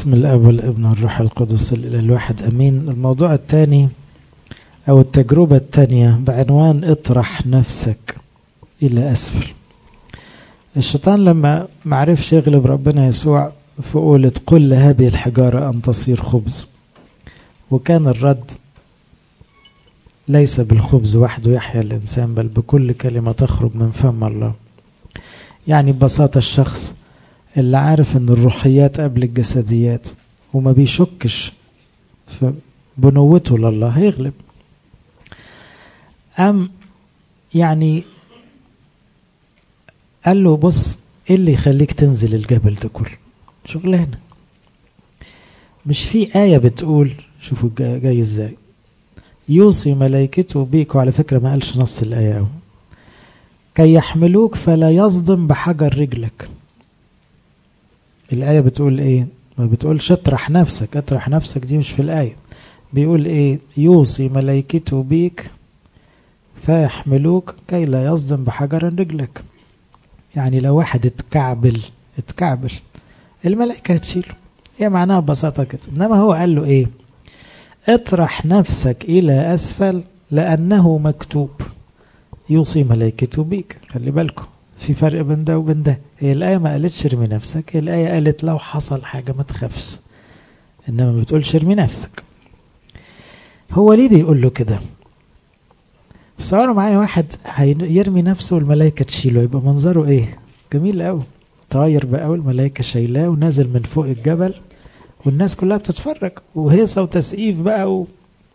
باسم الاب والابن والروح القدس الى الواحد امين الموضوع الثاني او التجربة الثانية بعنوان اطرح نفسك الى اسفل الشيطان لما معرفش يغلب ربنا يسوع فقولة قل هذه الحجارة ان تصير خبز وكان الرد ليس بالخبز وحده يحيا الانسان بل بكل كلمة تخرج من فم الله يعني ببساطة الشخص اللي عارف ان الروحيات قبل الجسديات وما بيشكش في بنوته لله هيغلب أم يعني قال له بص ايه اللي يخليك تنزل الجبل ده كله شغلانة مش في آية بتقول شوفوا جاي ازاي يوصي ملائكته بيك وعلى فكرة ما قالش نص الآية أو كي يحملوك فلا يصدم بحجر رجلك الآية بتقول إيه ما بتقولش اطرح نفسك اطرح نفسك دي مش في الآية بيقول إيه يوصي ملائكته بيك فيحملوك كي لا يصدم بحجر رجلك يعني لو واحد اتكعبل اتكعبل الملائكة هتشيله هي معناها ببساطة كده إنما هو قال له إيه اطرح نفسك إلى أسفل لأنه مكتوب يوصي ملائكته بيك خلي بالكم في فرق بين ده وبين ده هي الآية ما قالتش ارمي نفسك هي الآية قالت لو حصل حاجة ما تخافش إنما ما بتقولش ارمي نفسك هو ليه بيقول له كده تصوروا معايا واحد يرمي نفسه والملائكة تشيله يبقى منظره ايه جميل قوي طاير بقى والملائكة شايلاه ونازل من فوق الجبل والناس كلها بتتفرج وهيصة وتسقيف بقى و...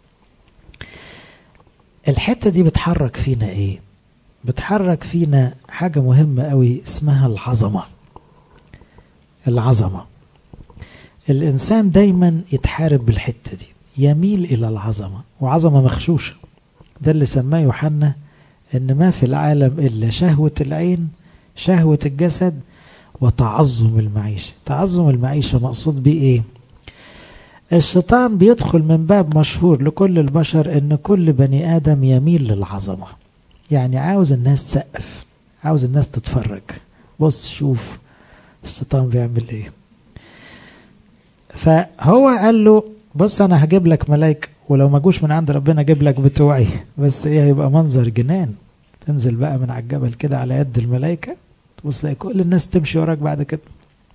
الحتة دي بتحرك فينا ايه بتحرك فينا حاجة مهمة قوي اسمها العظمة العظمة الإنسان دايما يتحارب بالحتة دي يميل إلى العظمة وعظمة مخشوشة ده اللي سماه يوحنا إن ما في العالم إلا شهوة العين شهوة الجسد وتعظم المعيشة تعظم المعيشة مقصود بيه إيه الشيطان بيدخل من باب مشهور لكل البشر إن كل بني آدم يميل للعظمة يعني عاوز الناس تسقف عاوز الناس تتفرج بص شوف الشيطان بيعمل ايه فهو قال له بص انا هجيب لك ملايكه ولو ما جوش من عند ربنا اجيب لك بتوعي بس ايه هيبقى منظر جنان تنزل بقى من على الجبل كده على يد الملائكه تبص تلاقي كل الناس تمشي وراك بعد كده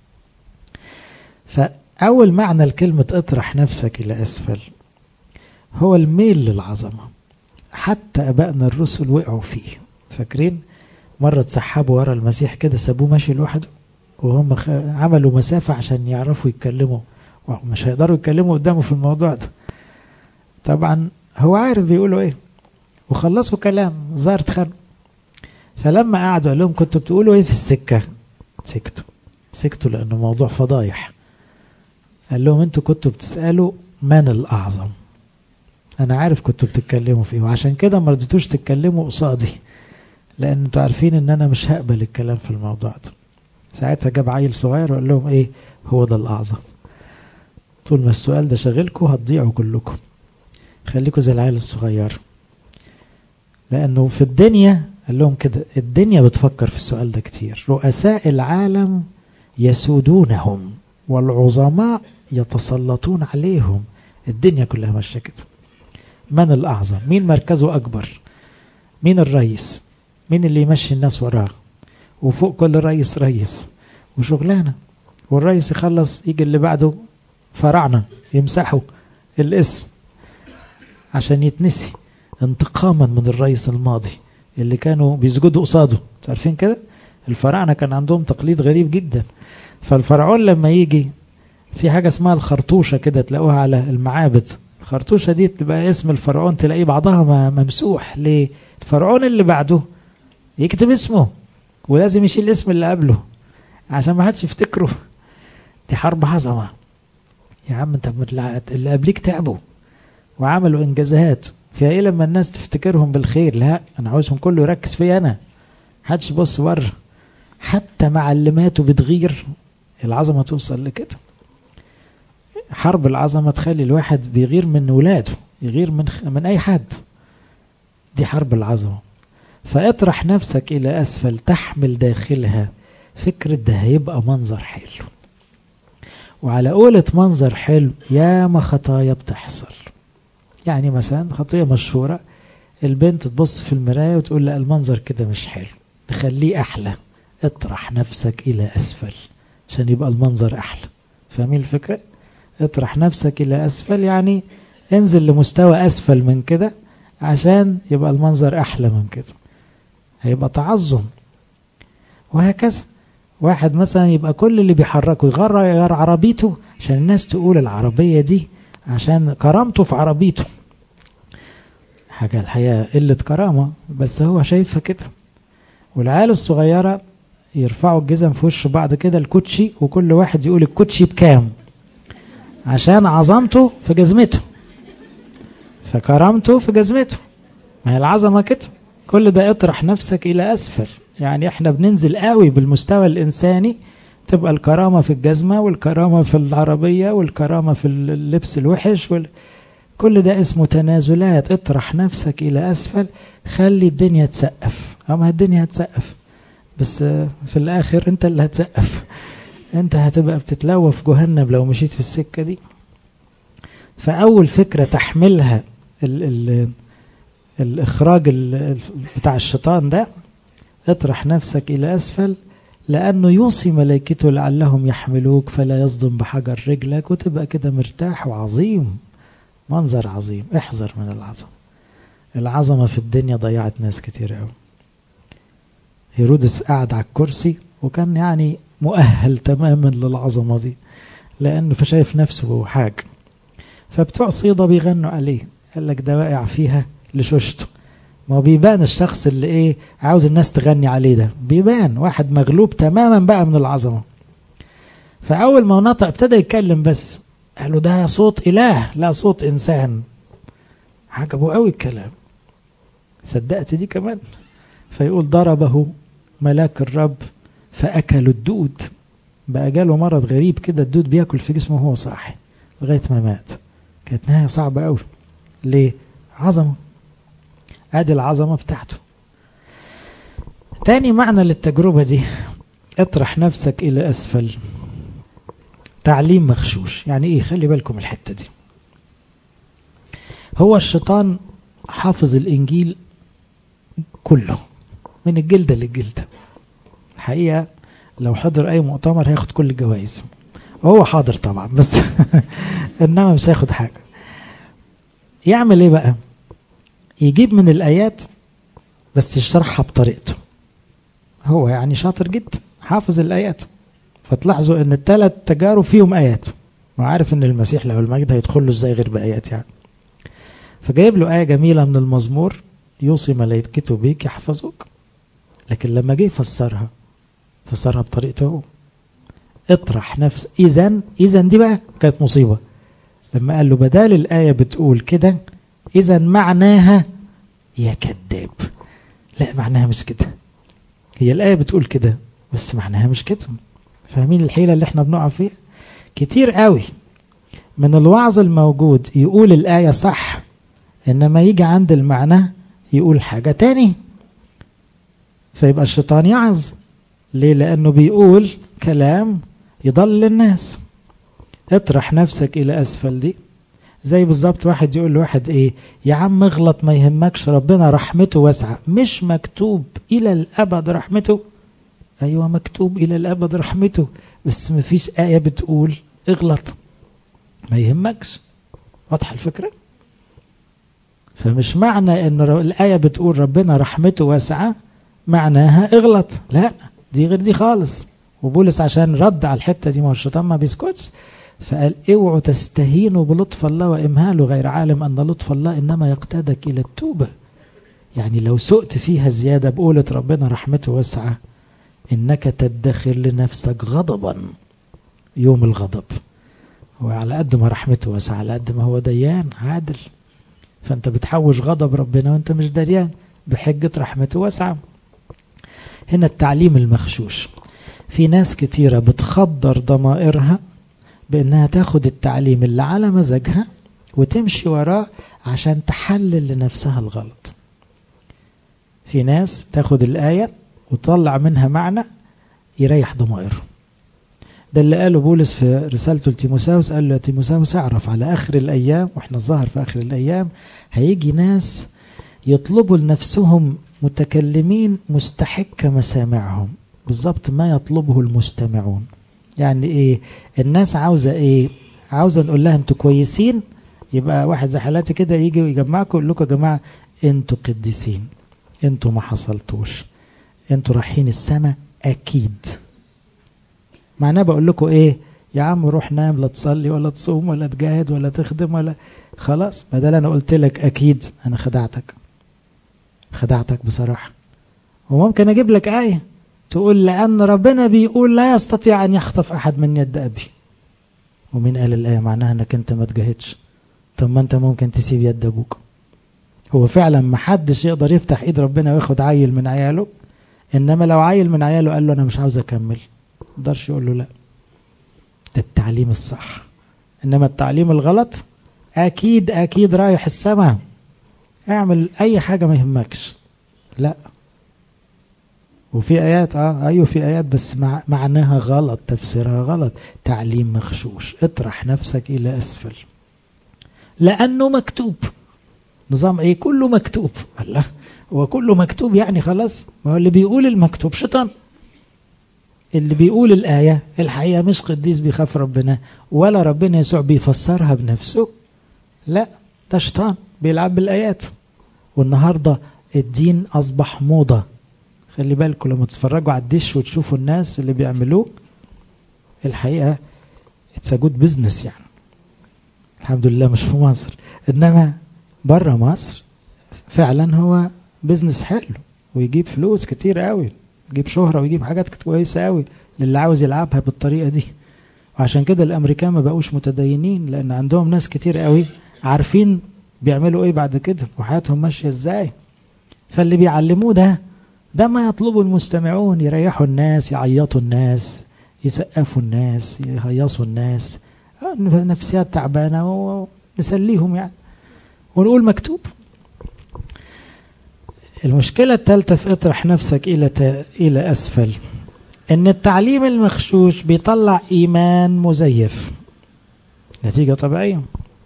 فاول معنى لكلمه اطرح نفسك الى اسفل هو الميل للعظمه حتى ابائنا الرسل وقعوا فيه فاكرين مره اتسحبوا ورا المسيح كده سابوه ماشي لوحده وهم عملوا مسافه عشان يعرفوا يتكلموا ومش هيقدروا يتكلموا قدامه في الموضوع ده طبعا هو عارف بيقولوا ايه وخلصوا كلام ظهر اتخانقوا فلما قعدوا قال لهم كنتوا بتقولوا ايه في السكه سكتوا سكتوا لانه موضوع فضايح قال لهم انتوا كنتوا بتسالوا من الاعظم انا عارف كنتوا بتتكلموا فيه وعشان كده ما رضيتوش تتكلموا قصادي لان انتوا عارفين ان انا مش هقبل الكلام في الموضوع ده ساعتها جاب عيل صغير وقال لهم ايه هو ده الاعظم طول ما السؤال ده شاغلكم هتضيعوا كلكم خليكم زي العيال الصغير لانه في الدنيا قال لهم كده الدنيا بتفكر في السؤال ده كتير رؤساء العالم يسودونهم والعظماء يتسلطون عليهم الدنيا كلها ماشيه كده من الأعظم مين مركزه أكبر مين الرئيس مين اللي يمشي الناس وراه وفوق كل رئيس رئيس وشغلانة والرئيس يخلص يجي اللي بعده فراعنة يمسحوا الاسم عشان يتنسي انتقاما من الرئيس الماضي اللي كانوا بيسجدوا قصاده عارفين كده الفراعنة كان عندهم تقليد غريب جدا فالفرعون لما يجي في حاجة اسمها الخرطوشة كده تلاقوها على المعابد الخرطوشة دي تبقى اسم الفرعون تلاقيه بعضها ممسوح ليه الفرعون اللي بعده يكتب اسمه ولازم يشيل الاسم اللي قبله عشان ما حدش يفتكره دي حرب عظمة يا عم انت اللي قبليك تعبوا وعملوا انجازات فيها ايه لما الناس تفتكرهم بالخير لا انا عاوزهم كله يركز فيا انا محدش يبص بره حتى معلماته بتغير العظمة توصل لكده حرب العظمة تخلي الواحد بيغير من ولاده يغير من من أي حد دي حرب العظمة فاطرح نفسك إلى أسفل تحمل داخلها فكرة ده هيبقى منظر حلو وعلى قولة منظر حلو ياما خطايا بتحصل يعني مثلا خطية مشهورة البنت تبص في المراية وتقول لا المنظر كده مش حلو نخليه أحلى اطرح نفسك إلى أسفل عشان يبقى المنظر أحلى فاهمين الفكرة؟ اطرح نفسك إلى أسفل يعني انزل لمستوى أسفل من كده عشان يبقى المنظر أحلى من كده هيبقى تعظم وهكذا واحد مثلا يبقى كل اللي بيحركه يغير عربيته عشان الناس تقول العربية دي عشان كرامته في عربيته حاجة الحقيقة قلة كرامة بس هو شايفها كده والعيال الصغيرة يرفعوا الجزم في وش بعض كده الكوتشي وكل واحد يقول الكوتشي بكام عشان عظمته في جزمته فكرامته في جزمته ما هي العظمة كده كل ده اطرح نفسك إلى أسفل يعني احنا بننزل قوي بالمستوى الإنساني تبقى الكرامة في الجزمة والكرامة في العربية والكرامة في اللبس الوحش وال... كل ده اسمه تنازلات اطرح نفسك إلى أسفل خلي الدنيا تسقف أما الدنيا هتسقف بس في الآخر أنت اللي هتسقف أنت هتبقى بتتلوى في جهنم لو مشيت في السكة دي فأول فكرة تحملها ال ال الإخراج ال بتاع الشيطان ده اطرح نفسك إلى أسفل لأنه يوصي ملائكته لعلهم يحملوك فلا يصدم بحجر رجلك وتبقى كده مرتاح وعظيم منظر عظيم احذر من العظمة العظمة في الدنيا ضيعت ناس كتير قوي هيرودس قعد على الكرسي وكان يعني مؤهل تماما للعظمة دي لأنه فشايف نفسه حاجة فبتوع صيدا بيغنوا عليه قال لك ده واقع فيها لشوشته ما هو بيبان الشخص اللي ايه عاوز الناس تغني عليه ده بيبان واحد مغلوب تماما بقى من العظمة فأول ما نطق ابتدى يتكلم بس قالوا ده صوت إله لا صوت إنسان عجبه قوي الكلام صدقت دي كمان فيقول ضربه ملاك الرب فأكلوا الدود بقى جاله مرض غريب كده الدود بياكل في جسمه وهو صاحي لغاية ما مات كانت نهاية صعبة قوي ليه عظمة ادي العظمة بتاعته تاني معنى للتجربة دي اطرح نفسك الى اسفل تعليم مغشوش يعني ايه خلي بالكم الحتة دي هو الشيطان حافظ الانجيل كله من الجلدة للجلدة الحقيقة لو حضر اي مؤتمر هياخد كل الجوائز وهو حاضر طبعا بس انما مش هياخد حاجة يعمل ايه بقى يجيب من الآيات بس يشرحها بطريقته هو يعني شاطر جدا حافظ الآيات فتلاحظوا ان الثلاث تجارب فيهم آيات وعارف ان المسيح له المجد هيدخل له ازاي غير بآيات يعني فجايب له آية جميلة من المزمور يوصي ملائكته بيك يحفظوك لكن لما جه يفسرها فسرها بطريقته هو اطرح نفس اذا اذا دي بقى كانت مصيبة لما قال له بدال الآية بتقول كده إذا معناها يا كذاب لا معناها مش كده هي الآية بتقول كده بس معناها مش كده فاهمين الحيلة اللي احنا بنقع فيها كتير قوي من الوعظ الموجود يقول الآية صح إنما يجي عند المعنى يقول حاجة تاني فيبقى الشيطان يعظ ليه لأنه بيقول كلام يضل الناس اطرح نفسك إلى أسفل دي زي بالظبط واحد يقول لواحد ايه يا عم اغلط ما يهمكش ربنا رحمته واسعة مش مكتوب الى الابد رحمته ايوه مكتوب الى الابد رحمته بس ما فيش آية بتقول اغلط ما يهمكش واضحة الفكرة فمش معنى ان الآية بتقول ربنا رحمته واسعة معناها اغلط لا دي غير دي خالص وبولس عشان رد على الحتة دي ما هو الشيطان ما بيسكتش فقال اوعوا تستهينوا بلطف الله وامهاله غير عالم ان لطف الله انما يقتادك الى التوبه يعني لو سقت فيها زياده بقولة ربنا رحمته واسعه انك تدخر لنفسك غضبا يوم الغضب وعلى قد ما رحمته واسعه على قد ما هو ديان عادل فانت بتحوش غضب ربنا وانت مش دريان بحجه رحمته واسعه هنا التعليم المخشوش في ناس كتيرة بتخدر ضمائرها بانها تاخد التعليم اللي على مزاجها وتمشي وراه عشان تحلل لنفسها الغلط في ناس تاخد الآية وتطلع منها معنى يريح ضمائره ده اللي قاله بولس في رسالته لتيموساوس قال له يا تيموساوس اعرف على اخر الايام واحنا الظاهر في اخر الايام هيجي ناس يطلبوا لنفسهم متكلمين مستحك مسامعهم بالظبط ما يطلبه المستمعون يعني ايه الناس عاوزه ايه عاوزه نقول لها انتوا كويسين يبقى واحد زي حالاتي كده يجي ويجمعكم يقول لكم يا جماعه انتوا قديسين انتوا ما حصلتوش انتوا رايحين السماء اكيد معناه بقول لكم ايه يا عم روح نام لا تصلي ولا تصوم ولا تجاهد ولا تخدم ولا خلاص بدل انا قلت لك اكيد انا خدعتك خدعتك بصراحه وممكن اجيب لك ايه تقول لان ربنا بيقول لا يستطيع ان يخطف احد من يد ابي ومين قال الايه معناها انك انت ما تجاهدش طب ما انت ممكن تسيب يد ابوك هو فعلا ما حدش يقدر يفتح ايد ربنا وياخد عيل من عياله انما لو عيل من عياله قال له انا مش عاوز اكمل يقدرش يقول له لا ده التعليم الصح انما التعليم الغلط اكيد اكيد رايح السماء اعمل اي حاجه ما يهمكش لا وفي ايات اه ايوه في ايات بس مع معناها غلط تفسيرها غلط تعليم مغشوش اطرح نفسك الى اسفل لانه مكتوب نظام ايه كله مكتوب الله هو كله مكتوب يعني خلاص ما هو اللي بيقول المكتوب شيطان اللي بيقول الآية الحقيقة مش قديس بيخاف ربنا ولا ربنا يسوع بيفسرها بنفسه لا ده شيطان بيلعب بالآيات والنهاردة الدين أصبح موضة خلي بالكم لما تتفرجوا على الدش وتشوفوا الناس اللي بيعملوه الحقيقة اتس جود بزنس يعني الحمد لله مش في مصر انما بره مصر فعلا هو بزنس حلو ويجيب فلوس كتير قوي يجيب شهرة ويجيب حاجات كويسة قوي للي عاوز يلعبها بالطريقة دي وعشان كده الامريكان ما بقوش متدينين لان عندهم ناس كتير قوي عارفين بيعملوا ايه بعد كده وحياتهم ماشية ازاي فاللي بيعلموه ده ده ما يطلبه المستمعون يريحوا الناس يعيطوا الناس يسقفوا الناس يهيصوا الناس نفسيات تعبانة ونسليهم يعني ونقول مكتوب المشكلة الثالثة في اطرح نفسك إلى إلى أسفل إن التعليم المخشوش بيطلع إيمان مزيف نتيجة طبيعية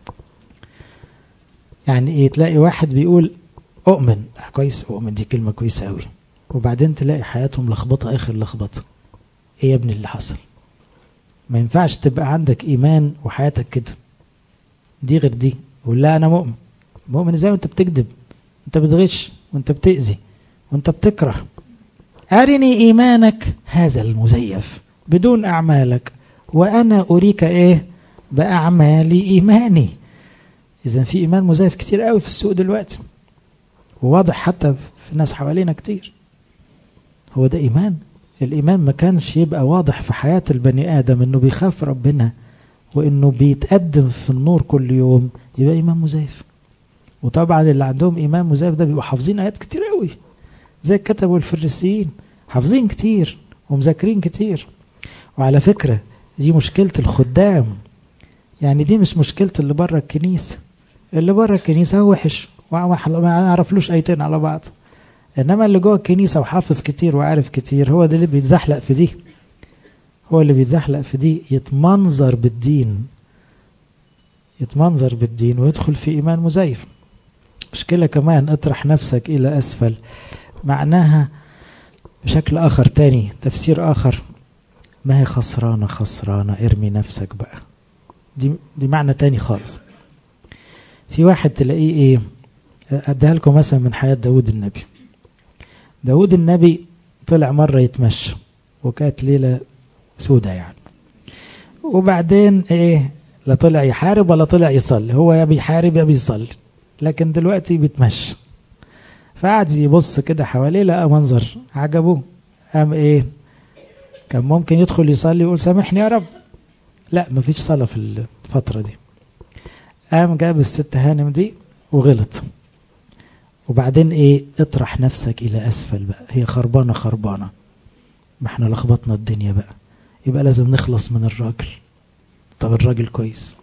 يعني إيه تلاقي واحد بيقول أؤمن كويس أؤمن دي كلمة كويسة أوي وبعدين تلاقي حياتهم لخبطة آخر لخبطة إيه يا ابني اللي حصل ما ينفعش تبقى عندك إيمان وحياتك كده دي غير دي يقول لا أنا مؤمن مؤمن إزاي وأنت بتكذب وأنت بتغش وأنت بتأذي وأنت بتكره أرني إيمانك هذا المزيف بدون أعمالك وأنا أريك إيه بأعمالي إيماني إذا في إيمان مزيف كتير قوي في السوق دلوقتي وواضح حتى في ناس حوالينا كتير هو ده إيمان الإيمان ما كانش يبقى واضح في حياة البني آدم إنه بيخاف ربنا وإنه بيتقدم في النور كل يوم يبقى إيمان مزيف وطبعا اللي عندهم إيمان مزيف ده بيبقوا حافظين آيات كتير قوي زي الكتب والفريسيين حافظين كتير ومذاكرين كتير وعلى فكرة دي مشكلة الخدام يعني دي مش مشكلة اللي بره الكنيسة اللي بره الكنيسة هو وحش ما يعرفلوش ايتين على بعض انما اللي جوه الكنيسة وحافظ كتير وعارف كتير هو ده اللي بيتزحلق في دي هو اللي بيتزحلق في دي يتمنظر بالدين يتمنظر بالدين ويدخل في ايمان مزيف مشكلة كمان اطرح نفسك الى اسفل معناها بشكل اخر تاني تفسير اخر ما هي خسرانة خسرانة ارمي نفسك بقى دي, دي معنى تاني خالص في واحد تلاقيه ايه اديها لكم مثلا من حياة داود النبي داود النبي طلع مرة يتمشى وكانت ليلة سودة يعني وبعدين ايه لا طلع يحارب ولا طلع يصلي هو يا بيحارب يا بيصلي لكن دلوقتي بيتمشى فقعد يبص كده حواليه لقى منظر عجبه قام ايه كان ممكن يدخل يصلي ويقول سامحني يا رب لا مفيش صلاة في الفترة دي قام جاب الست هانم دي وغلط وبعدين ايه اطرح نفسك الى اسفل بقى هي خربانة خربانة ما احنا لخبطنا الدنيا بقى يبقى لازم نخلص من الراجل طب الراجل كويس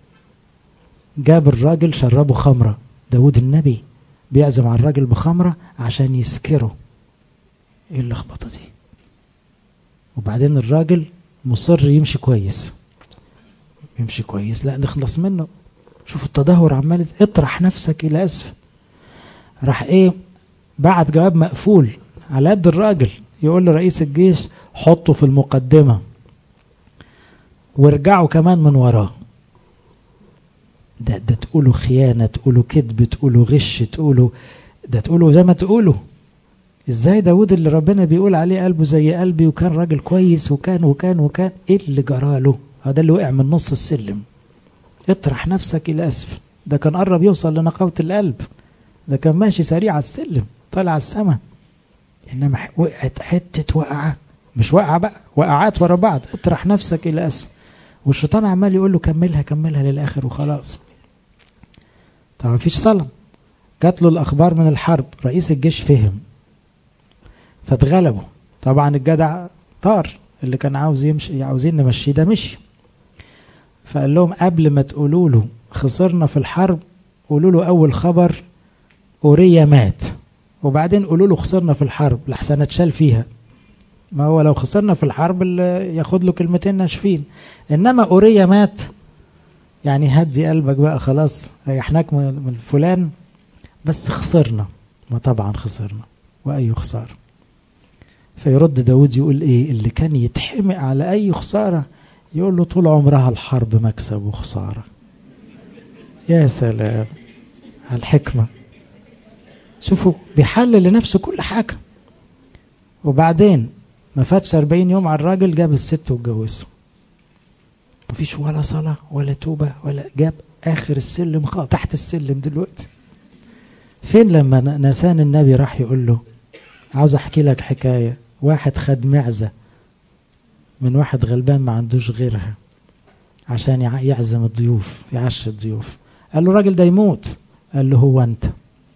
جاب الراجل شربه خمرة داود النبي بيعزم على الراجل بخمرة عشان يسكره ايه اللخبطة دي وبعدين الراجل مصر يمشي كويس يمشي كويس لا نخلص منه شوف التدهور عمال اطرح نفسك الى اسفل راح ايه بعت جواب مقفول على قد الراجل يقول لرئيس الجيش حطه في المقدمة وارجعوا كمان من وراه ده ده تقولوا خيانة تقولوا كذب تقولوا غش تقولوا ده تقولوا زي ما تقولوا ازاي داود اللي ربنا بيقول عليه قلبه زي قلبي وكان راجل كويس وكان وكان وكان ايه اللي جراله هذا اللي وقع من نص السلم اطرح نفسك الى اسفل ده كان قرب يوصل لنقاوة القلب ده كان ماشي سريع على السلم طالع على السما انما وقعت حتة وقعة مش وقعة بقى وقعات ورا بعض اطرح نفسك الى اسفل والشيطان عمال يقول له كملها كملها للاخر وخلاص طبعا مفيش صلاة جات له الاخبار من الحرب رئيس الجيش فهم فاتغلبوا طبعا الجدع طار اللي كان عاوز يمشي عاوزين نمشيه ده مشي فقال لهم قبل ما تقولوا له خسرنا في الحرب قولوا له اول خبر اوريا مات وبعدين قولوا له خسرنا في الحرب لحسن اتشال فيها ما هو لو خسرنا في الحرب اللي ياخد له كلمتين ناشفين انما اوريا مات يعني هدي قلبك بقى خلاص ريحناك من فلان بس خسرنا ما طبعا خسرنا واي خساره فيرد داود يقول ايه اللي كان يتحمق على اي خساره يقول له طول عمرها الحرب مكسب وخساره يا سلام على الحكمه شوفوا بيحلل لنفسه كل حاجه وبعدين ما فاتش 40 يوم على الراجل جاب الست واتجوزه مفيش ولا صلاة ولا توبة ولا جاب آخر السلم خالص تحت السلم دلوقتي فين لما نسان النبي راح يقول له عاوز احكي لك حكاية واحد خد معزة من واحد غلبان ما عندوش غيرها عشان يعزم الضيوف يعشي الضيوف قال له الراجل ده يموت قال له هو انت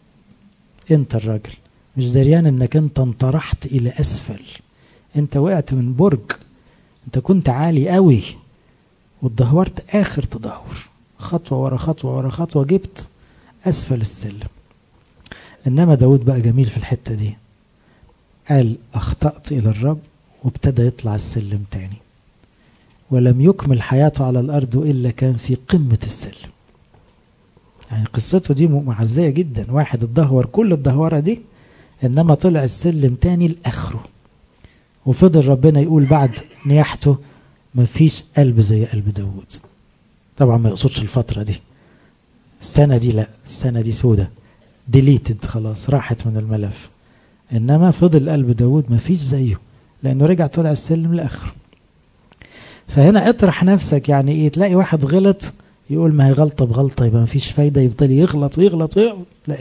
انت الراجل مش دريان انك انت انطرحت الى اسفل انت وقعت من برج انت كنت عالي قوي واتدهورت اخر تدهور خطوة ورا خطوة ورا خطوة جبت اسفل السلم انما داود بقى جميل في الحتة دي قال اخطأت الى الرب وابتدى يطلع السلم تاني ولم يكمل حياته على الارض الا كان في قمة السلم يعني قصته دي معزية جدا واحد اتدهور كل الدهورة دي انما طلع السلم تاني لاخره وفضل ربنا يقول بعد نياحته مفيش قلب زي قلب داود طبعا ما يقصدش الفترة دي السنة دي لا السنة دي سودة ديليتد خلاص راحت من الملف انما فضل قلب داود مفيش زيه لانه رجع طلع السلم لاخره فهنا اطرح نفسك يعني ايه تلاقي واحد غلط يقول ما هي غلطة بغلطة يبقى مفيش فايدة يفضل يغلط ويغلط ويغلط لا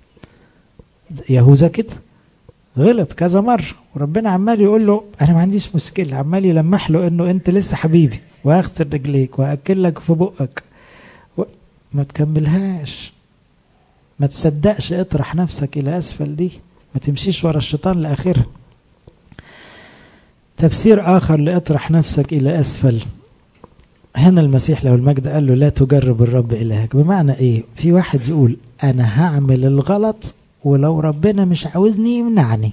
يهوذا كده غلط كذا مرة وربنا عمال يقول له أنا ما عنديش مشكلة عمال يلمح له إنه أنت لسه حبيبي وهغسل رجليك وهأكل لك في بقك و... ما تكملهاش ما تصدقش اطرح نفسك إلى أسفل دي ما تمشيش ورا الشيطان لآخرها تفسير آخر لأطرح نفسك إلى أسفل هنا المسيح لو المجد قال له لا تجرب الرب إلهك بمعنى إيه في واحد يقول أنا هعمل الغلط ولو ربنا مش عاوزني يمنعني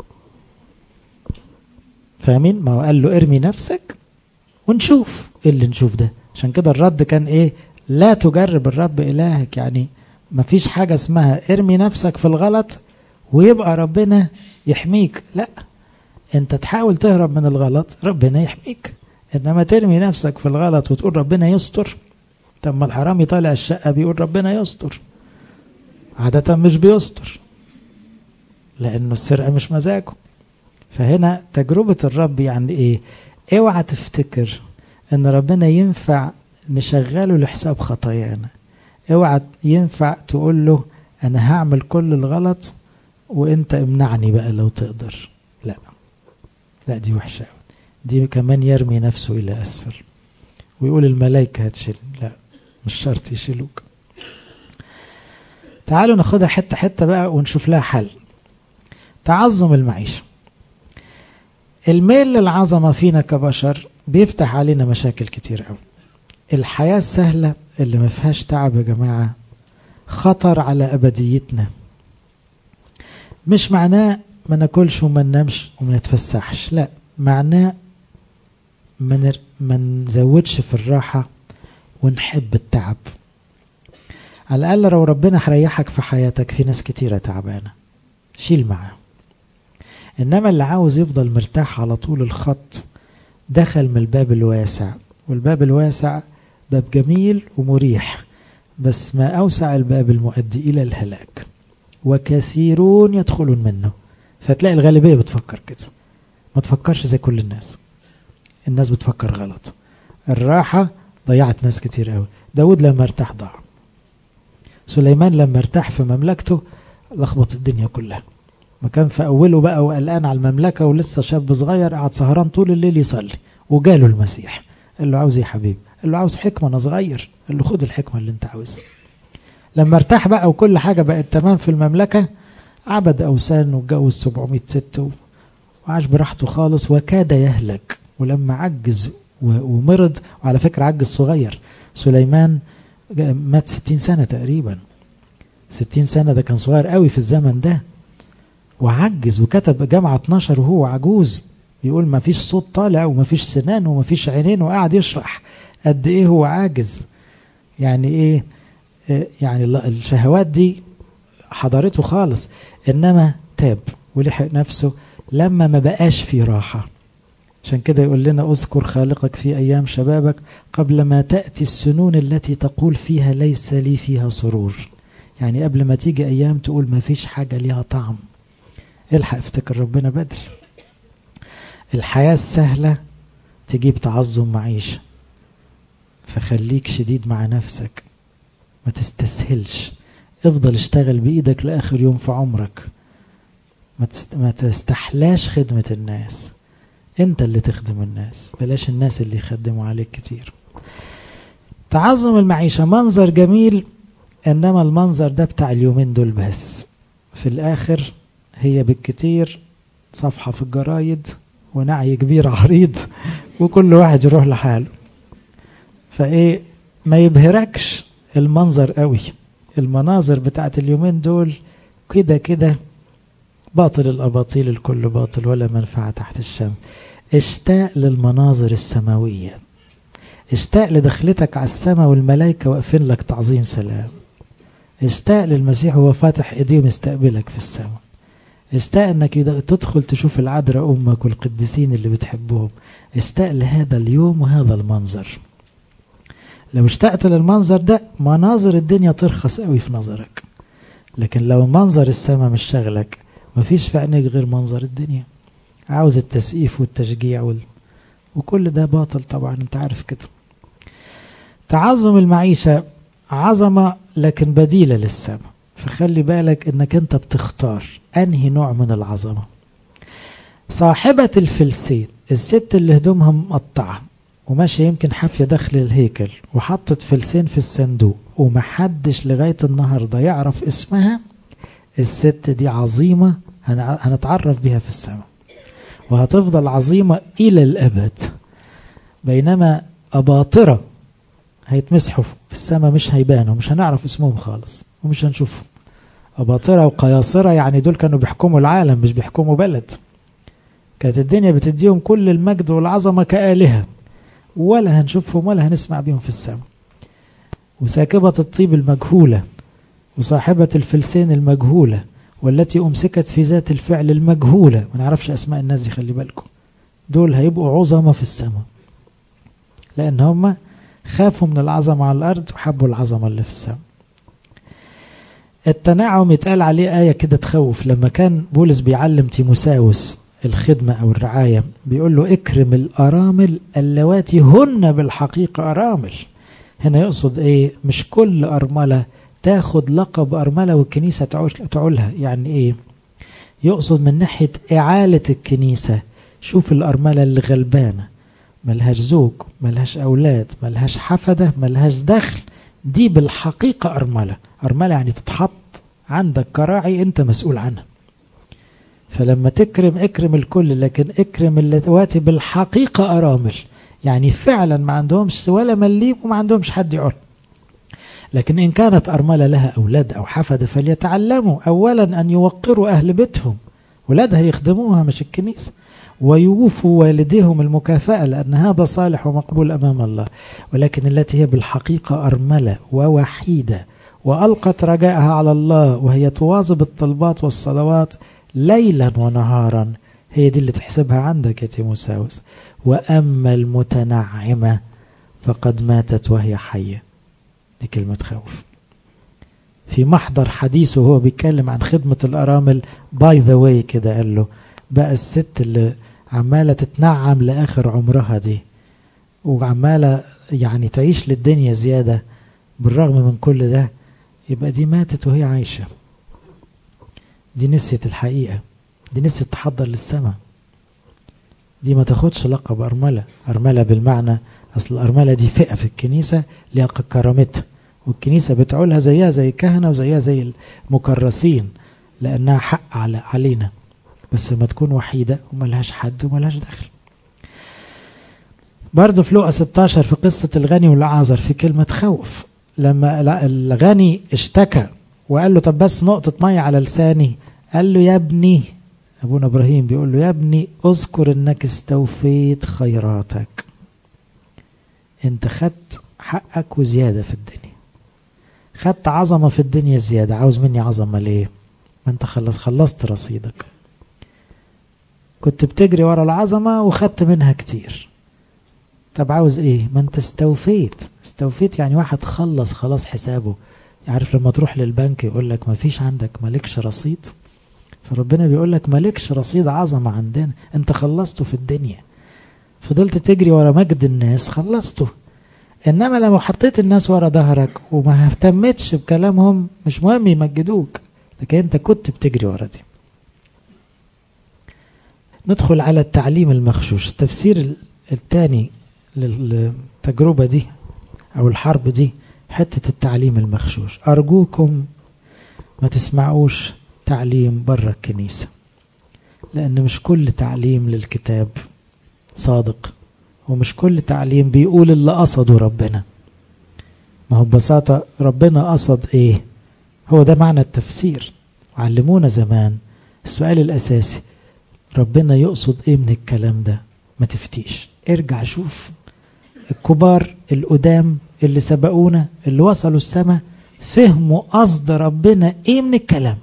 فاهمين ما هو قال له ارمي نفسك ونشوف ايه اللي نشوف ده عشان كده الرد كان ايه لا تجرب الرب الهك يعني ما فيش حاجة اسمها ارمي نفسك في الغلط ويبقى ربنا يحميك لا انت تحاول تهرب من الغلط ربنا يحميك انما ترمي نفسك في الغلط وتقول ربنا يستر طب ما الحرامي طالع الشقة بيقول ربنا يستر عادة مش بيستر لأنه السرقة مش مزاجه فهنا تجربة الرب يعني إيه اوعى تفتكر ان ربنا ينفع نشغله لحساب خطايانا اوعى ينفع تقول له انا هعمل كل الغلط وانت امنعني بقى لو تقدر لا لا دي وحشة دي كمان يرمي نفسه الى اسفل ويقول الملائكة هتشيل لا مش شرط يشيلوك تعالوا ناخدها حتة حتة بقى ونشوف لها حل تعظم المعيشة الميل للعظمة فينا كبشر بيفتح علينا مشاكل كتير قوي الحياة السهلة اللي ما فيهاش تعب يا جماعة خطر على أبديتنا مش معناه ما ناكلش وما ننامش وما نتفسحش لا معناه ما نزودش في الراحة ونحب التعب على الأقل لو ربنا هريحك في حياتك في ناس كتيرة تعبانة شيل معاه إنما اللي عاوز يفضل مرتاح على طول الخط دخل من الباب الواسع والباب الواسع باب جميل ومريح بس ما أوسع الباب المؤدي إلى الهلاك وكثيرون يدخلون منه فتلاقي الغالبية بتفكر كده ما تفكرش زي كل الناس الناس بتفكر غلط الراحة ضيعت ناس كتير قوي داود لما ارتاح ضاع سليمان لما ارتاح في مملكته لخبط الدنيا كلها ما كان في أوله بقى وقلقان على المملكة ولسه شاب صغير قعد سهران طول الليل يصلي وجاله المسيح قال له عاوز ايه يا حبيبي قال له عاوز حكمة أنا صغير قال له خد الحكمة اللي أنت عاوزها لما ارتاح بقى وكل حاجة بقت تمام في المملكة عبد أوثان واتجوز 700 ست وعاش براحته خالص وكاد يهلك ولما عجز ومرض وعلى فكرة عجز صغير سليمان مات 60 سنة تقريبا 60 سنة ده كان صغير قوي في الزمن ده وعجز وكتب جامعة 12 وهو عجوز يقول ما فيش صوت طالع وما فيش سنان وما فيش عينين وقاعد يشرح قد ايه هو عاجز يعني ايه يعني الشهوات دي حضرته خالص انما تاب ولحق نفسه لما ما بقاش في راحة عشان كده يقول لنا اذكر خالقك في ايام شبابك قبل ما تأتي السنون التي تقول فيها ليس لي فيها سرور يعني قبل ما تيجي ايام تقول ما فيش حاجة ليها طعم الحق افتكر ربنا بدري الحياة السهلة تجيب تعظم معيشة فخليك شديد مع نفسك ما تستسهلش افضل اشتغل بإيدك لآخر يوم في عمرك ما, تست... ما تستحلاش خدمة الناس انت اللي تخدم الناس بلاش الناس اللي يخدموا عليك كتير تعظم المعيشة منظر جميل انما المنظر ده بتاع اليومين دول بس في الاخر هي بالكتير صفحة في الجرايد ونعي كبير عريض وكل واحد يروح لحاله فايه ما يبهركش المنظر قوي المناظر بتاعت اليومين دول كده كده باطل الأباطيل الكل باطل ولا منفعة تحت الشمس اشتاق للمناظر السماوية اشتاق لدخلتك على السماء والملائكة واقفين لك تعظيم سلام اشتاق للمسيح وهو فاتح ايديه مستقبلك في السماء اشتاق انك تدخل تشوف العذراء امك والقديسين اللي بتحبهم اشتاق لهذا اليوم وهذا المنظر لو اشتقت للمنظر ده مناظر الدنيا ترخص قوي في نظرك لكن لو منظر السماء مش شغلك مفيش في عينيك غير منظر الدنيا عاوز التسقيف والتشجيع وال... وكل ده باطل طبعا انت عارف كده تعظم المعيشة عظمة لكن بديلة للسماء فخلي بالك انك انت بتختار انهي نوع من العظمة صاحبة الفلسين الست اللي هدومها مقطعة وماشية يمكن حافية داخل الهيكل وحطت فلسين في الصندوق ومحدش لغاية النهاردة يعرف اسمها الست دي عظيمة هنتعرف بها في السماء وهتفضل عظيمة إلى الأبد بينما أباطرة هيتمسحوا في السماء مش هيبانوا مش هنعرف اسمهم خالص ومش هنشوفهم أباطرة وقياصرة يعني دول كانوا بيحكموا العالم مش بيحكموا بلد كانت الدنيا بتديهم كل المجد والعظمة كآلهة ولا هنشوفهم ولا هنسمع بيهم في السماء وساكبة الطيب المجهولة وصاحبة الفلسين المجهولة والتي أمسكت في ذات الفعل المجهولة ما نعرفش أسماء الناس دي خلي بالكم دول هيبقوا عظمة في السماء لأن هم خافوا من العظمة على الأرض وحبوا العظمة اللي في السماء التنعم يتقال عليه آية كده تخوف لما كان بولس بيعلم تيموساوس الخدمة أو الرعاية بيقول له اكرم الأرامل اللواتي هن بالحقيقة أرامل هنا يقصد إيه مش كل أرملة تاخد لقب أرملة والكنيسة تعولها يعني إيه يقصد من ناحية إعالة الكنيسة شوف الأرملة اللي غلبانة ملهاش زوج ملهاش أولاد ملهاش حفدة ملهاش دخل دي بالحقيقة أرملة أرملة يعني تتحط عندك كراعي أنت مسؤول عنها فلما تكرم اكرم الكل لكن اكرم اللواتي بالحقيقة أرامل يعني فعلا ما عندهمش ولا مليم وما عندهمش حد يعول لكن إن كانت أرملة لها أولاد أو حفدة فليتعلموا أولا أن يوقروا أهل بيتهم ولادها يخدموها مش الكنيسة ويوفوا والديهم المكافأة لأن هذا صالح ومقبول أمام الله ولكن التي هي بالحقيقة أرملة ووحيدة وألقت رجاءها على الله وهي تواظب الطلبات والصلوات ليلا ونهارا هي دي اللي تحسبها عندك يا تيموساوس وأما المتنعمة فقد ماتت وهي حية دي كلمة خوف في محضر حديثه هو بيتكلم عن خدمة الأرامل باي ذا واي كده قال له بقى الست اللي عمالة تتنعم لآخر عمرها دي وعمالة يعني تعيش للدنيا زيادة بالرغم من كل ده يبقى دي ماتت وهي عايشة دي نسيت الحقيقة دي نسيت تحضر للسماء دي ما تاخدش لقب أرملة أرملة بالمعنى أصل الأرملة دي فئة في الكنيسة ليها كرامتها والكنيسة بتعولها زيها زي الكهنة وزيها زي المكرسين لأنها حق على علينا بس ما تكون وحيدة وملهاش حد وملهاش دخل برضه في لقا 16 في قصة الغني والعازر في كلمة خوف لما الغني اشتكى وقال له طب بس نقطة مية على لساني قال له يا ابني أبونا إبراهيم بيقول له يا ابني اذكر إنك استوفيت خيراتك أنت خدت حقك وزيادة في الدنيا خدت عظمة في الدنيا زيادة عاوز مني عظمة ليه ما انت خلص خلصت رصيدك كنت بتجري ورا العظمة وخدت منها كتير طب عاوز ايه ما انت استوفيت استوفيت يعني واحد خلص خلاص حسابه يعرف لما تروح للبنك يقول لك ما فيش عندك مالكش رصيد فربنا بيقول لك مالكش رصيد عظمة عندنا انت خلصته في الدنيا فضلت تجري ورا مجد الناس خلصته انما لو حطيت الناس ورا ظهرك وما اهتمتش بكلامهم مش مهم يمجدوك لكن انت كنت بتجري ورا دي ندخل على التعليم المخشوش التفسير الثاني للتجربة دي او الحرب دي حتة التعليم المخشوش ارجوكم ما تسمعوش تعليم بره الكنيسة لان مش كل تعليم للكتاب صادق ومش كل تعليم بيقول اللي قصده ربنا ما هو ببساطة ربنا قصد ايه هو ده معنى التفسير علمونا زمان السؤال الأساسي ربنا يقصد ايه من الكلام ده ما تفتيش ارجع شوف الكبار القدام اللي سبقونا اللي وصلوا السماء فهموا قصد ربنا ايه من الكلام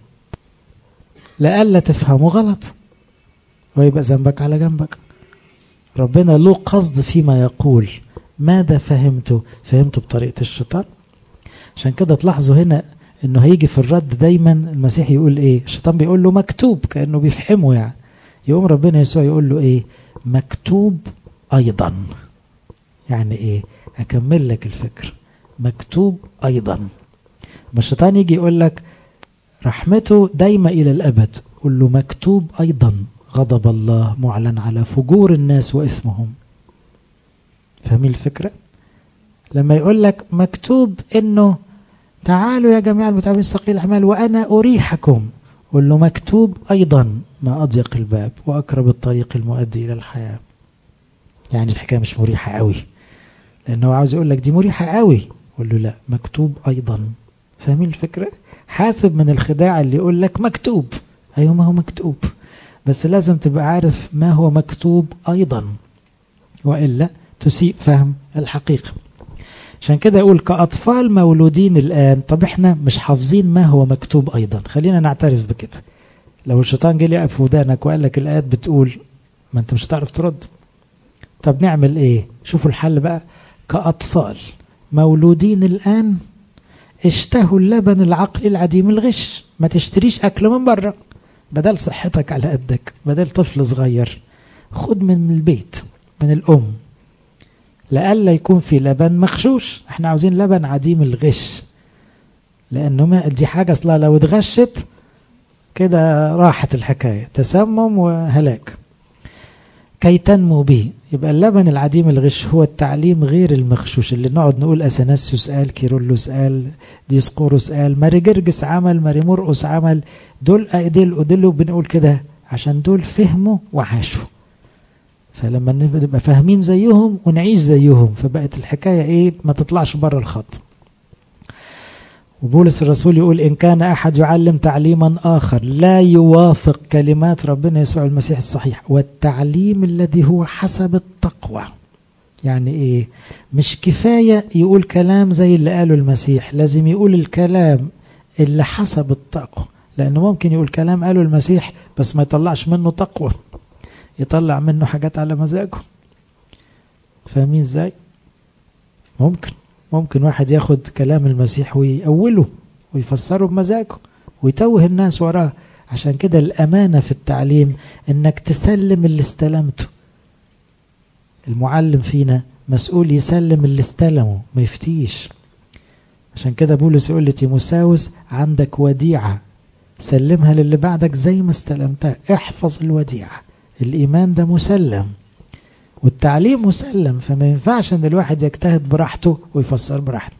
لألا تفهموا غلط ويبقى ذنبك على جنبك ربنا له قصد فيما يقول ماذا فهمته فهمته بطريقة الشيطان عشان كده تلاحظوا هنا انه هيجي في الرد دايما المسيح يقول ايه الشيطان بيقول له مكتوب كأنه بيفهمه يعني يقوم ربنا يسوع يقول له ايه مكتوب ايضا يعني ايه اكمل لك الفكر مكتوب ايضا ما الشيطان يجي يقول لك رحمته دايما الى الابد قول له مكتوب ايضا غضب الله معلن على فجور الناس واسمهم فاهمين الفكرة لما يقول لك مكتوب انه تعالوا يا جميع المتعبين الثقيل الاعمال وانا اريحكم قل له مكتوب ايضا ما اضيق الباب واقرب الطريق المؤدي الى الحياة يعني الحكاية مش مريحة قوي لانه عاوز يقول لك دي مريحة قوي قل له لا مكتوب ايضا فاهمين الفكرة حاسب من الخداع اللي يقول لك مكتوب ايوه ما هو مكتوب بس لازم تبقى عارف ما هو مكتوب أيضا وإلا تسيء فهم الحقيقة عشان كده يقول كأطفال مولودين الآن طب احنا مش حافظين ما هو مكتوب أيضا خلينا نعترف بكده لو الشيطان جه لقى في ودانك وقال لك الآيات بتقول ما انت مش هتعرف ترد طب نعمل ايه شوفوا الحل بقى كأطفال مولودين الآن اشتهوا اللبن العقلي العديم الغش ما تشتريش أكل من بره بدل صحتك على قدك بدل طفل صغير خد من البيت من الأم لألا يكون في لبن مغشوش احنا عاوزين لبن عديم الغش لأنه ما دي حاجة أصلا لو اتغشت كده راحت الحكاية تسمم وهلاك كي تنمو به يبقى اللبن العديم الغش هو التعليم غير المغشوش اللي نقعد نقول أثناسيوس قال كيرلس قال ديسقورس قال ماري جرجس عمل ماري مرقس عمل دول دول دول بنقول كده عشان دول فهموا وعاشوا فلما نبقى فاهمين زيهم ونعيش زيهم فبقت الحكاية ايه ما تطلعش بره الخط وبولس الرسول يقول إن كان أحد يعلم تعليما آخر لا يوافق كلمات ربنا يسوع المسيح الصحيح والتعليم الذي هو حسب التقوى يعني إيه مش كفاية يقول كلام زي اللي قاله المسيح لازم يقول الكلام اللي حسب التقوى لأنه ممكن يقول كلام قاله المسيح بس ما يطلعش منه تقوى يطلع منه حاجات على مزاجه فاهمين ازاي ممكن ممكن واحد ياخد كلام المسيح ويأوله ويفسره بمزاجه ويتوه الناس وراه عشان كده الأمانة في التعليم إنك تسلم اللي استلمته المعلم فينا مسؤول يسلم اللي استلمه ما يفتيش عشان كده بولس يقول لتيموساوس عندك وديعة سلمها للي بعدك زي ما استلمتها احفظ الوديعة الإيمان ده مسلم والتعليم مسلم فما ينفعش ان الواحد يجتهد براحته ويفسر براحته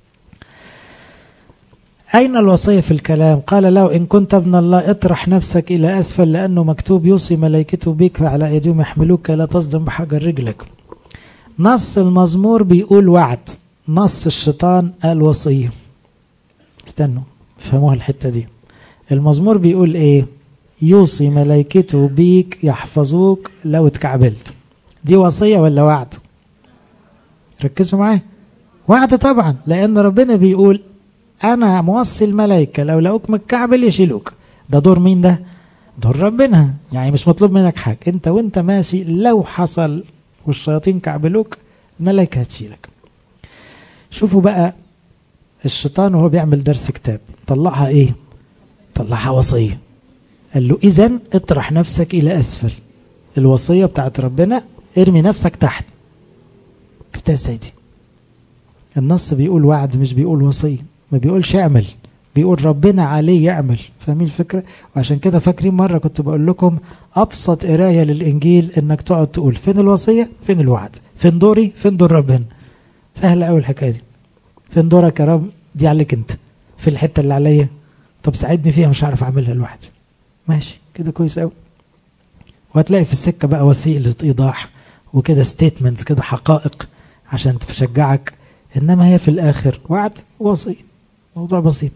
أين الوصية في الكلام قال له إن كنت ابن الله اطرح نفسك إلى أسفل لأنه مكتوب يوصي ملائكته بك فعلى أيديهم يحملوك لا تصدم بحجر رجلك نص المزمور بيقول وعد نص الشيطان قال وصية استنوا فهموها الحتة دي المزمور بيقول ايه يوصي ملائكته بيك يحفظوك لو اتكعبلت دي وصية ولا وعد ركزوا معايا وعد طبعا لأن ربنا بيقول أنا موصي الملائكة لو لقوك متكعبل يشيلوك ده دور مين ده دور ربنا يعني مش مطلوب منك حاجة انت وانت ماشي لو حصل والشياطين كعبلوك الملائكة هتشيلك شوفوا بقى الشيطان وهو بيعمل درس كتاب طلعها ايه طلعها وصية قال له اذا اطرح نفسك الى اسفل الوصية بتاعت ربنا ارمي نفسك تحت كتاب سيدي النص بيقول وعد مش بيقول وصية ما بيقولش اعمل بيقول ربنا عليه يعمل فاهمين الفكرة وعشان كده فاكرين مرة كنت بقول لكم أبسط قراية للإنجيل إنك تقعد تقول فين الوصية فين الوعد فين دوري فين دور ربنا سهلة أوي الحكاية دي فين دورك يا رب دي عليك أنت في الحتة اللي عليا طب ساعدني فيها مش عارف أعملها لوحدي ماشي كده كويس أوي وهتلاقي في السكة بقى وسيلة إيضاح وكده ستيتمنتس كده حقائق عشان تشجعك إنما هي في الآخر وعد وصية موضوع بسيط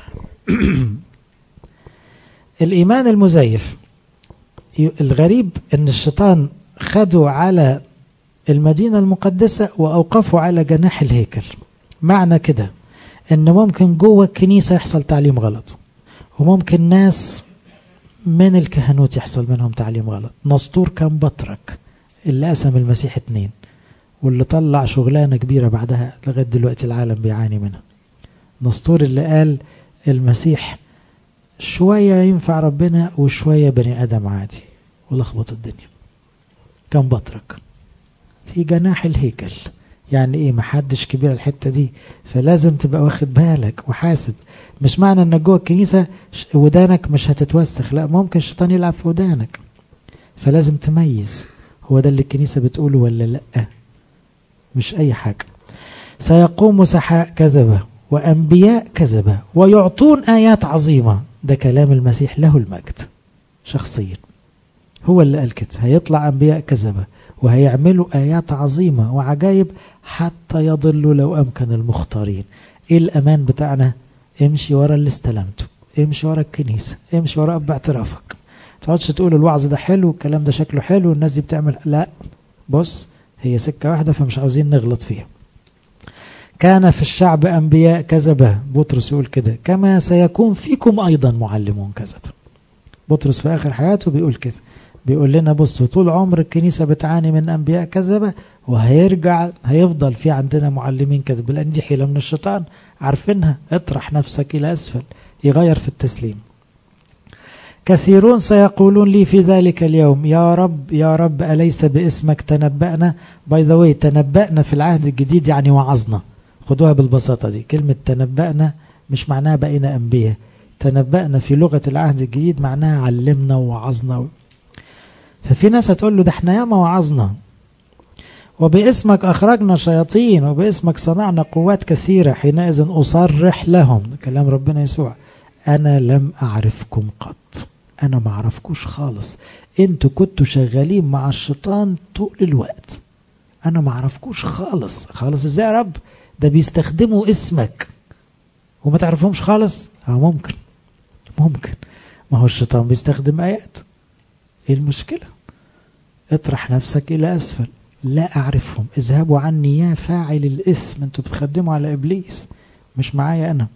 الإيمان المزيف الغريب أن الشيطان خدوا على المدينة المقدسة وأوقفوا على جناح الهيكل معنى كده أن ممكن جوه الكنيسة يحصل تعليم غلط وممكن ناس من الكهنوت يحصل منهم تعليم غلط نسطور كان بطرك اللي قسم المسيح اتنين واللي طلع شغلانة كبيرة بعدها لغاية دلوقتي العالم بيعاني منها نسطور اللي قال المسيح شوية ينفع ربنا وشوية بني آدم عادي ولخبط الدنيا كان بطرك في جناح الهيكل يعني ايه محدش كبير الحتة دي فلازم تبقى واخد بالك وحاسب مش معنى انك جوه الكنيسة ودانك مش هتتوسخ لا ممكن الشيطان يلعب في ودانك فلازم تميز هو ده اللي الكنيسة بتقوله ولا لا مش اي حاجة سيقوم سحاء كذبة وأنبياء كذبة ويعطون آيات عظيمة ده كلام المسيح له المجد شخصيا هو اللي قال كده هيطلع أنبياء كذبة وهيعملوا آيات عظيمة وعجائب حتى يضلوا لو أمكن المختارين إيه الأمان بتاعنا امشي ورا اللي استلمته امشي ورا الكنيسة امشي ورا أب اعترافك تقعدش تقول الوعظ ده حلو الكلام ده شكله حلو والناس دي بتعمل لا بص هي سكة واحدة فمش عاوزين نغلط فيها كان في الشعب أنبياء كذبة بطرس يقول كده كما سيكون فيكم أيضا معلمون كذب بطرس في آخر حياته بيقول كده بيقول لنا بصوا طول عمر الكنيسة بتعاني من أنبياء كذبة وهيرجع هيفضل في عندنا معلمين كذب لأن دي حيلة من الشيطان عارفينها اطرح نفسك إلى أسفل يغير في التسليم كثيرون سيقولون لي في ذلك اليوم يا رب يا رب أليس باسمك تنبأنا باي ذا واي تنبأنا في العهد الجديد يعني وعظنا خدوها بالبساطة دي كلمة تنبأنا مش معناها بقينا أنبياء تنبأنا في لغة العهد الجديد معناها علمنا ووعظنا ففي ناس هتقول له ده احنا ياما وعظنا وباسمك أخرجنا شياطين وباسمك صنعنا قوات كثيرة حينئذ أصرح لهم كلام ربنا يسوع أنا لم أعرفكم قط أنا ما أعرفكوش خالص أنتوا كنتوا شغالين مع الشيطان طول الوقت أنا ما أعرفكوش خالص خالص إزاي يا رب ده بيستخدموا اسمك وما تعرفهمش خالص اه ممكن ممكن ما هو الشيطان بيستخدم آيات ايه المشكلة اطرح نفسك إلى أسفل لا أعرفهم اذهبوا عني يا فاعل الإثم انتوا بتخدموا على إبليس مش معايا أنا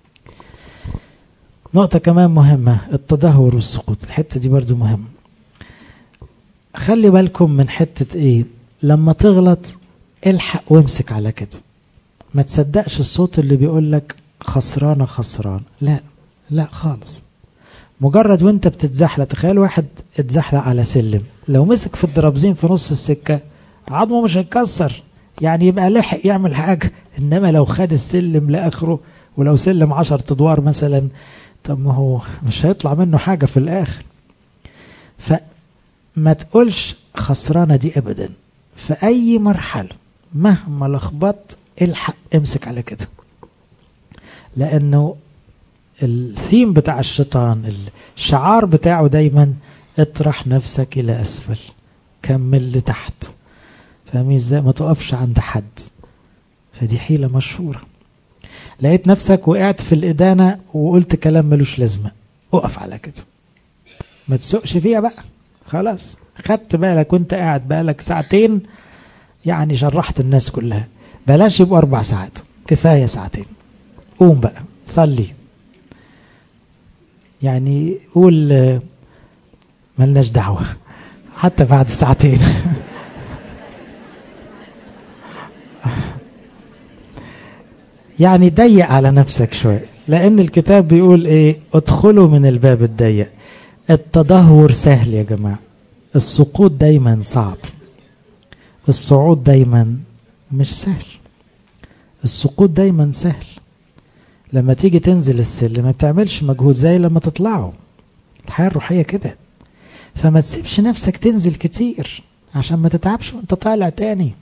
نقطة كمان مهمة التدهور والسقوط الحتة دي برضو مهمة خلي بالكم من حتة ايه لما تغلط الحق وامسك على كده ما تصدقش الصوت اللي بيقول لك خسرانة خسران لا لا خالص مجرد وانت بتتزحلق تخيل واحد اتزحلق على سلم لو مسك في الدرابزين في نص السكة عظمه مش هيتكسر يعني يبقى لحق يعمل حاجة انما لو خد السلم لاخره ولو سلم عشر ادوار مثلا طب ما هو مش هيطلع منه حاجة في الاخر فما تقولش خسرانة دي ابدا في اي مرحلة مهما لخبطت الحق امسك على كده لانه الثيم بتاع الشيطان الشعار بتاعه دايما اطرح نفسك الى اسفل كمل لتحت فاهمين ازاي ما تقفش عند حد فدي حيله مشهوره لقيت نفسك وقعت في الادانه وقلت كلام ملوش لازمه اقف على كده ما تسوقش فيها بقى خلاص خدت بالك وانت قاعد بقالك ساعتين يعني شرحت الناس كلها بلاش يبقوا اربع ساعات كفايه ساعتين قوم بقى صلي يعني قول ملناش دعوة حتى بعد ساعتين يعني ضيق على نفسك شوية لأن الكتاب بيقول إيه ادخلوا من الباب الضيق التدهور سهل يا جماعة السقوط دايما صعب الصعود دايما مش سهل السقوط دايما سهل لما تيجي تنزل السلم ما بتعملش مجهود زي لما تطلعه الحياة الروحية كده فما تسيبش نفسك تنزل كتير عشان ما تتعبش وانت طالع تاني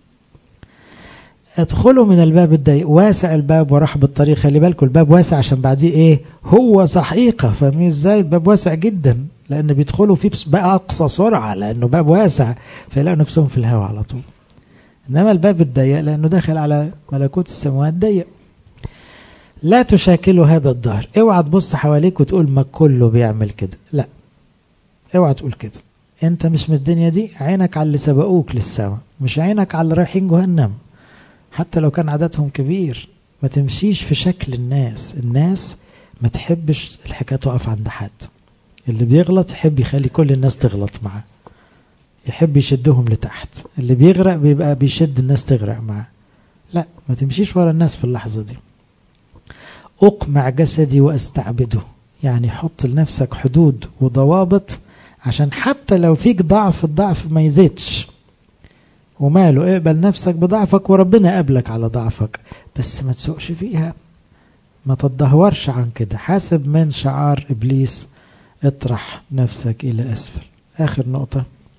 ادخلوا من الباب الضيق واسع الباب ورحب الطريق خلي بالكم الباب واسع عشان بعديه ايه هو صحيقة فاهمين ازاي الباب واسع جدا لان بيدخلوا فيه بقى اقصى سرعة لانه باب واسع فيلاقوا نفسهم في الهواء على طول انما الباب الضيق لانه داخل على ملكوت السماوات ضيق لا تشاكلوا هذا الظهر اوعى تبص حواليك وتقول ما كله بيعمل كده لا اوعى تقول كده انت مش من الدنيا دي عينك على اللي سبقوك للسماء مش عينك على اللي رايحين جهنم حتى لو كان عددهم كبير ما تمشيش في شكل الناس الناس ما تحبش الحكايه تقف عند حد اللي بيغلط يحب يخلي كل الناس تغلط معاه يحب يشدهم لتحت اللي بيغرق بيبقى بيشد الناس تغرق معاه لا ما تمشيش ورا الناس في اللحظه دي أقمع جسدي وأستعبده يعني حط لنفسك حدود وضوابط عشان حتى لو فيك ضعف الضعف ما يزيدش وماله اقبل نفسك بضعفك وربنا قبلك على ضعفك بس ما تسوقش فيها ما تتدهورش عن كده حاسب من شعار إبليس اطرح نفسك إلى أسفل آخر نقطة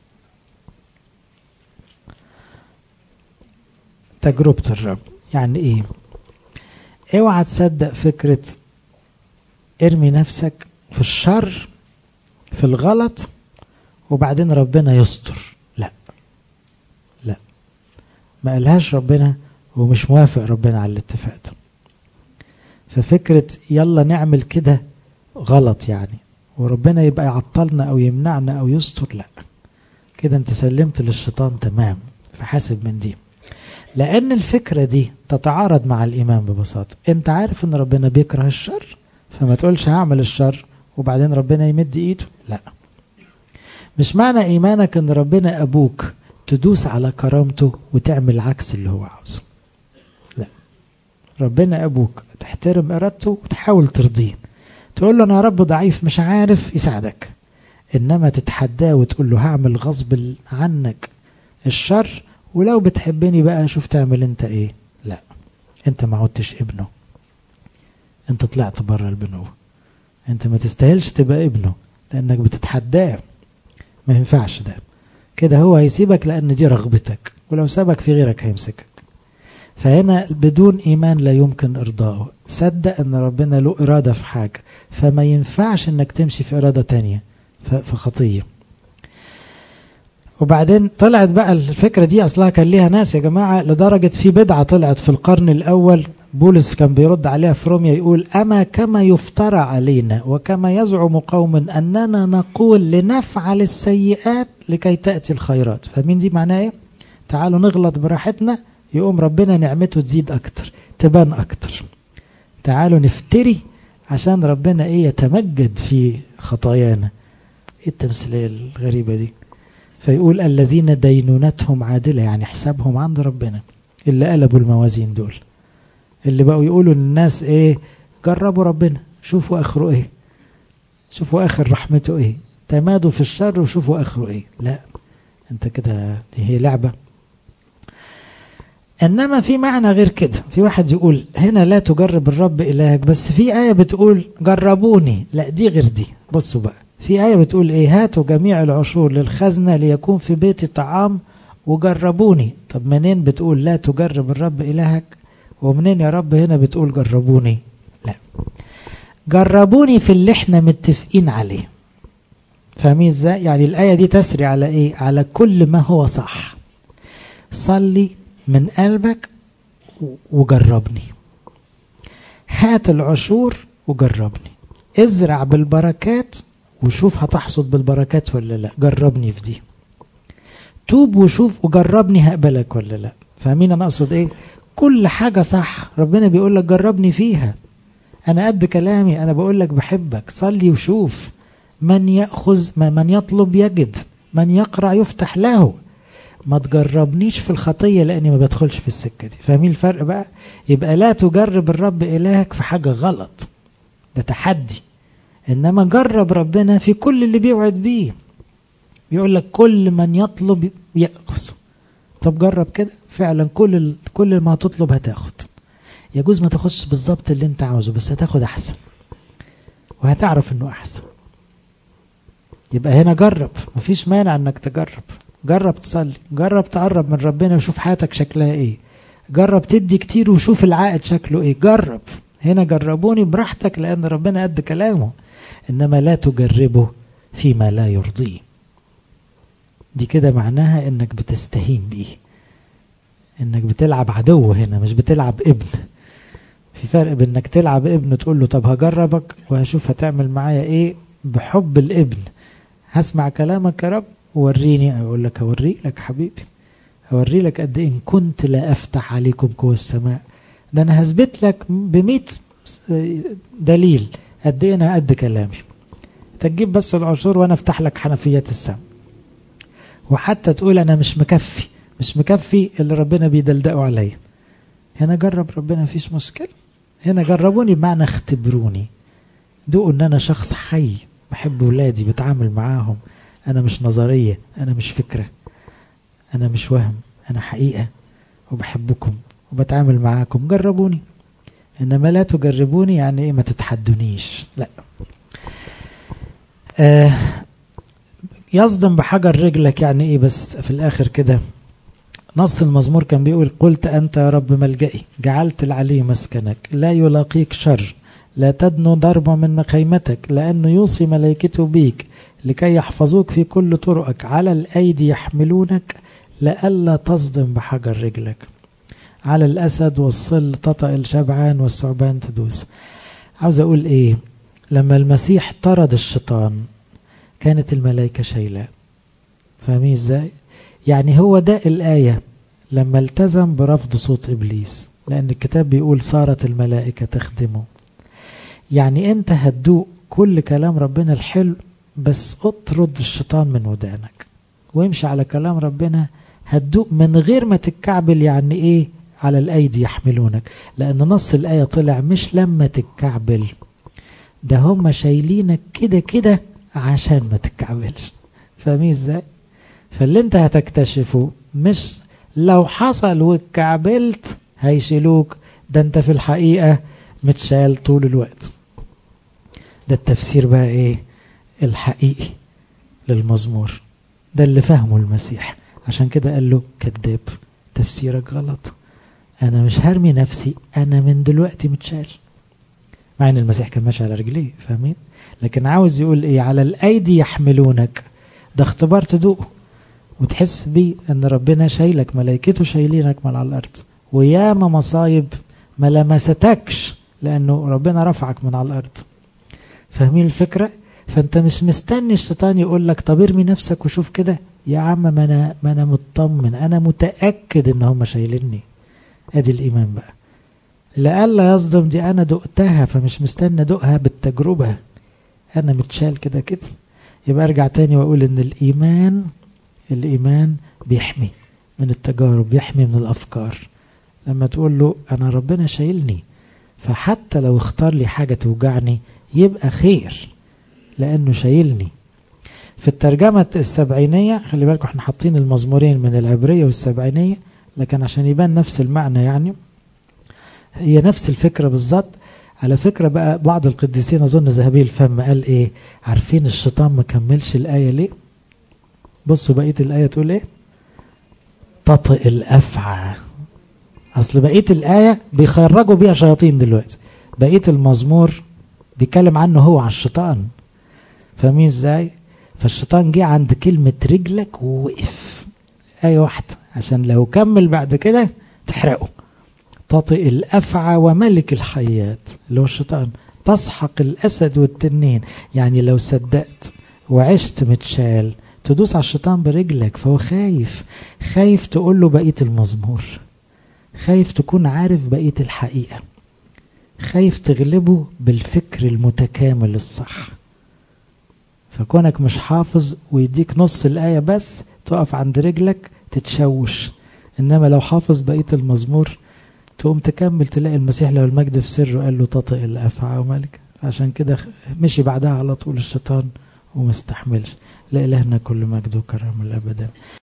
تجربة الرب يعني إيه اوعى تصدق فكرة ارمي نفسك في الشر في الغلط وبعدين ربنا يستر لا لا ما قالهاش ربنا ومش موافق ربنا على الاتفاق ده ففكرة يلا نعمل كده غلط يعني وربنا يبقى يعطلنا او يمنعنا او يستر لا كده انت سلمت للشيطان تمام فحاسب من دي لأن الفكرة دي تتعارض مع الإيمان ببساطة أنت عارف أن ربنا بيكره الشر فما تقولش هعمل الشر وبعدين ربنا يمد إيده لا مش معنى إيمانك أن ربنا أبوك تدوس على كرامته وتعمل عكس اللي هو عاوزه لا ربنا أبوك تحترم إرادته وتحاول ترضيه تقول له أنا يا رب ضعيف مش عارف يساعدك إنما تتحداه وتقول له هعمل غصب عنك الشر ولو بتحبني بقى شوف تعمل انت ايه لا انت ما عدتش ابنه انت طلعت بره البنوة انت ما تستاهلش تبقى ابنه لانك بتتحداه ما ينفعش ده كده هو هيسيبك لان دي رغبتك ولو سابك في غيرك هيمسكك فهنا بدون ايمان لا يمكن ارضائه صدق ان ربنا له اراده في حاجه فما ينفعش انك تمشي في اراده تانية فخطيه وبعدين طلعت بقى الفكرة دي أصلها كان ليها ناس يا جماعة لدرجة في بدعة طلعت في القرن الأول بولس كان بيرد عليها في روميا يقول أما كما يفترى علينا وكما يزعم قوم أننا نقول لنفعل السيئات لكي تأتي الخيرات فمين دي معناه إيه؟ تعالوا نغلط براحتنا يقوم ربنا نعمته تزيد أكتر تبان أكتر تعالوا نفتري عشان ربنا إيه يتمجد في خطايانا إيه التمثيلية الغريبة دي فيقول الذين دينونتهم عادلة يعني حسابهم عند ربنا اللي قلبوا الموازين دول اللي بقوا يقولوا للناس ايه جربوا ربنا شوفوا اخره ايه شوفوا اخر رحمته ايه تمادوا في الشر وشوفوا اخره ايه لا انت كده دي هي لعبة انما في معنى غير كده في واحد يقول هنا لا تجرب الرب الهك بس في آية بتقول جربوني لا دي غير دي بصوا بقى في آية بتقول ايه هاتوا جميع العشور للخزنة ليكون في بيتي طعام وجربوني طب منين بتقول لا تجرب الرب إلهك ومنين يا رب هنا بتقول جربوني لا جربوني في اللي احنا متفقين عليه فاهمين ازاي يعني الآية دي تسري على ايه على كل ما هو صح صلي من قلبك وجربني هات العشور وجربني ازرع بالبركات وشوف هتحصد بالبركات ولا لا جربني في دي توب وشوف وجربني هقبلك ولا لا فاهمين انا اقصد ايه كل حاجة صح ربنا بيقول لك جربني فيها انا قد كلامي انا بقول لك بحبك صلي وشوف من يأخذ من يطلب يجد من يقرأ يفتح له ما تجربنيش في الخطية لأني ما بدخلش في السكة دي فاهمين الفرق بقى يبقى لا تجرب الرب إلهك في حاجة غلط ده تحدي إنما جرب ربنا في كل اللي بيوعد بيه بيقول لك كل من يطلب يأخذ طب جرب كده فعلا كل كل ما هتطلب هتاخد يجوز ما تاخدش بالظبط اللي انت عاوزه بس هتاخد احسن وهتعرف انه احسن يبقى هنا جرب مفيش مانع انك تجرب جرب تصلي جرب تقرب من ربنا وشوف حياتك شكلها ايه جرب تدي كتير وشوف العائد شكله ايه جرب هنا جربوني براحتك لان ربنا قد كلامه انما لا تجربه فيما لا يرضيه دي كده معناها انك بتستهين بيه انك بتلعب عدو هنا مش بتلعب ابن في فرق بين انك تلعب ابن تقول له طب هجربك وهشوف هتعمل معايا ايه بحب الابن هسمع كلامك يا رب وريني اقول لك اوري لك حبيبي اوري لك قد ان كنت لا افتح عليكم قوى السماء ده انا هثبت لك بمئة دليل قد ايه انا قد كلامي تجيب بس العشور وانا افتح لك حنفيات السماء وحتى تقول انا مش مكفي مش مكفي اللي ربنا بيدلدقوا عليا هنا جرب ربنا مفيش مشكلة هنا جربوني بمعنى اختبروني دوقوا ان انا شخص حي بحب ولادي بتعامل معاهم انا مش نظرية انا مش فكرة انا مش وهم انا حقيقة وبحبكم وبتعامل معاكم جربوني انما لا تجربوني يعني ايه ما تتحدونيش لا آه يصدم بحجر رجلك يعني ايه بس في الاخر كده نص المزمور كان بيقول قلت أنت يا رب ملجئي جعلت العلي مسكنك لا يلاقيك شر لا تدنو ضربة من خيمتك لأنه يوصي ملائكته بيك لكي يحفظوك في كل طرقك على الأيدي يحملونك لئلا تصدم بحجر رجلك على الأسد والصل تطأ الشبعان والثعبان تدوس عاوز أقول إيه لما المسيح طرد الشيطان كانت الملائكة شايلاه فاهمين إزاي يعني هو ده الآية لما التزم برفض صوت إبليس لأن الكتاب بيقول صارت الملائكة تخدمه يعني أنت هتدوق كل كلام ربنا الحلو بس اطرد الشيطان من ودانك وامشي على كلام ربنا هتدوق من غير ما تتكعبل يعني ايه على الايدي يحملونك لان نص الايه طلع مش لما تتكعبل ده هم شايلينك كده كده عشان ما تتكعبلش فاهمين ازاي فاللي انت هتكتشفه مش لو حصل واتكعبلت هيشيلوك ده انت في الحقيقة متشال طول الوقت ده التفسير بقى ايه الحقيقي للمزمور ده اللي فهمه المسيح عشان كده قال له كذاب تفسيرك غلط انا مش هرمي نفسي انا من دلوقتي متشال مع ان المسيح كان ماشي على رجليه فاهمين لكن عاوز يقول ايه على الايدي يحملونك ده اختبار تدوقه وتحس بيه ان ربنا شايلك ملائكته شايلينك من على الارض وياما مصايب ما لمستكش لأنه ربنا رفعك من على الأرض فاهمين الفكرة؟ فأنت مش مستني الشيطان يقول لك طب ارمي نفسك وشوف كده يا عم ما أنا ما أنا مطمن أنا متأكد إن هم شايليني أدي الإيمان بقى لألا يصدم دي أنا دقتها فمش مستني أدوقها بالتجربة أنا متشال كده كده يبقى أرجع تاني وأقول إن الإيمان الإيمان بيحمي من التجارب بيحمي من الأفكار لما تقول له أنا ربنا شايلني فحتى لو اختار لي حاجة توجعني يبقى خير لأنه شايلني في الترجمة السبعينية خلي بالكم احنا حاطين المزمورين من العبرية والسبعينية لكن عشان يبان نفس المعنى يعني هي نفس الفكرة بالظبط على فكرة بقى بعض القديسين أظن ذهبي الفم قال إيه عارفين الشيطان ما كملش الآية ليه بصوا بقية الآية تقول إيه تطئ الأفعى أصل بقية الآية بيخرجوا بيها شياطين دلوقتي بقية المزمور بيتكلم عنه هو على الشيطان فاهمين ازاي فالشيطان جه عند كلمة رجلك ووقف آية واحدة عشان لو كمل بعد كده تحرقه تطئ الأفعى وملك الحيات اللي هو الشيطان تسحق الأسد والتنين يعني لو صدقت وعشت متشال تدوس على الشيطان برجلك فهو خايف خايف تقول له بقية المزمور خايف تكون عارف بقية الحقيقة خايف تغلبه بالفكر المتكامل الصح فكونك مش حافظ ويديك نص الآية بس تقف عند رجلك تتشوش إنما لو حافظ بقية المزمور تقوم تكمل تلاقي المسيح له المجد في سره قال له تطئ الأفعى وملك عشان كده مشي بعدها على طول الشيطان وما استحملش لا إلهنا كل مجد وكرم الأبدا